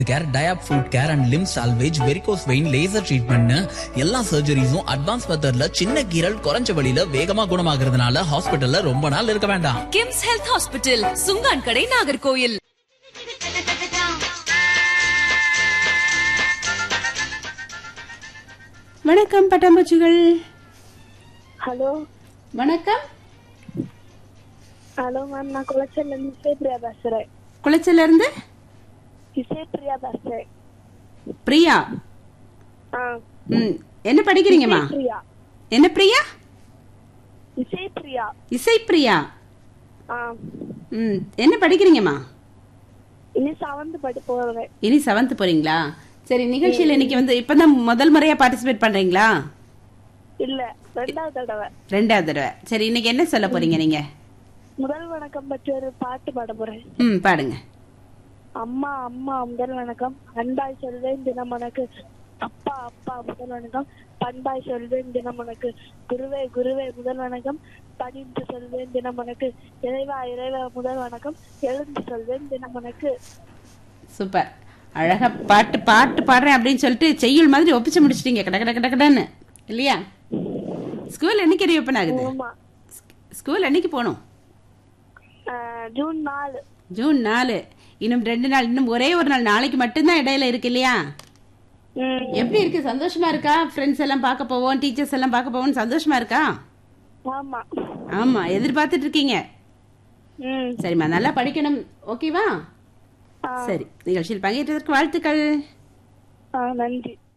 Care டயாப் foot care and limb salvage varicose vein laser treatment எல்லா சர்ஜரிஸும் advance மெத்தட்ல சின்ன கீரல் குறைஞ்ச வழியில வேகமா குணமாகறதுனால ஹாஸ்பிட்டல்ல ரொம்ப நாள் இருக்க வேண்டாம் கிம்ஸ் ஹெல்த் ஹாஸ்பிட்டல் சுங்கான் கடை நாகர்கோயில் வணக்கம் பட்டாம்பூச்சிகள் ஹலோ வணக்கம் ஹலோ மேம் நான் குளச்சல்ல இருந்து இசைப்பிரியா பேசுறேன் குளச்சல்ல இருந்து இசைப்பிரியா பேசுறேன் பிரியா ஆ ம் என்ன படிக்கிறீங்கம்மா பிரியா என்ன பிரியா இசைப்பிரியா இசை பிரியா ஆ ம் என்ன படிக்கிறீங்கம்மா இனி செவன்த் படி போறேன் இனி செவன்த் போறீங்களா சரி நிகழ்ச்சியில் இன்னைக்கு வந்து இப்பதான் முதல் முறையா பார்ட்டிசிபேட் பண்றீங்களா இல்ல ரெண்டாவது தடவை ரெண்டாவது தடவை சரி இன்னைக்கு என்ன சொல்ல போறீங்க நீங்க முதல் வணக்கம் பற்றி ஒரு பாட்டு பாட போறேன் ம் பாடுங்க அம்மா அம்மா முதல் வணக்கம் அன்பாய் சொல்வேன் தினம் உனக்கு அப்பா அப்பா முதல் வணக்கம் பண்பாய் சொல்வேன் தினம் உனக்கு குருவே குருவே முதல் வணக்கம் பணிந்து சொல்வேன் தினம் உனக்கு இறைவா இறைவா முதல் வணக்கம் எழுந்து சொல்வேன் தினம் உனக்கு சூப்பர் அழகா பாட்டு பாட்டு பாடுறேன் அப்படின்னு சொல்லிட்டு செய்யுள் மாதிரி ஒப்பிச்சு முடிச்சிட்டீங்க கட கட கட கடன்னு இல்லையா ஸ்கூல் என்னைக்கு ரீஓப்பன் ஆகுது ஆமா ஸ்கூல் என்னைக்கு போகணும் ஆஹ் ஜூன் நாலு ஜூன் நாலு இன்னும் ரெண்டு நாள் இன்னும் ஒரே ஒரு நாள் நாளைக்கு மட்டும்தான் இடையில இருக்கு இல்லையா ம் எப்படி இருக்கு சந்தோஷமா இருக்கா ஃப்ரெண்ட்ஸ் எல்லாம் பார்க்க போவோம் டீச்சர்ஸ் எல்லாம் பார்க்க போவோம் சந்தோஷமா இருக்கா ஆமா ஆமா எதிர்பார்த்துட்டு இருக்கீங்க ம் சரிம்மா நல்லா படிக்கணும் ஓகேவா ஆ. சரி நிகழ்ச்சியில் பங்கேற்றதற்கு வாழ்த்துக்கள் ஆ நன்றி